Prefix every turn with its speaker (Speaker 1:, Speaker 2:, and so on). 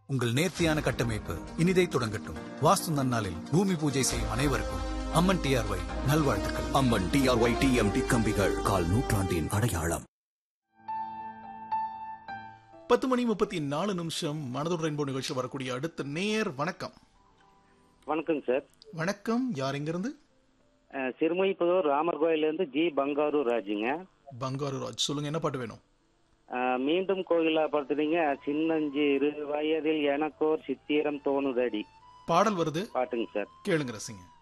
Speaker 1: உங்கள் நேர்த்தியான கட்டமைப்பு இனிதை தொடங்கட்டும் வாஸ்து நன்னாளில் பூமி பூஜை செய்யும் அனைவருக்கும் அம்மன் டிஆர்ஒய் நல்வாழ்த்துக்கள்
Speaker 2: அம்மன் டிஆர்ஒய் டிஎம்டி கம்பிகள் கால் நூற்றாண்டின் அடையாளம்
Speaker 3: பத்து மணி முப்பத்தி நாலு நிமிஷம் மனதுடன் ரெயின்போ நிகழ்ச்சி வரக்கூடிய அடுத்த நேர் வணக்கம்
Speaker 4: வணக்கம் சார்
Speaker 3: வணக்கம் யார் எங்கிருந்து
Speaker 4: அஹ், சிறுமைப்புதூர் ராமர் கோயிலேருந்து ஜி பங்காரு ராஜுங்க
Speaker 3: பங்காரு ராஜ் சொல்லுங்க என்ன பாட்டு வேணும்
Speaker 4: அஹ், மீண்டும் கோயிலா பார்த்துட்டீங்க சின்னஞ்சிறு வயதில் எனக்கோர் சித்திரம் தோணுதடி
Speaker 3: பாடல் வருது
Speaker 4: பாட்டுங்க சார்
Speaker 3: கேளுங்க ரசிங்க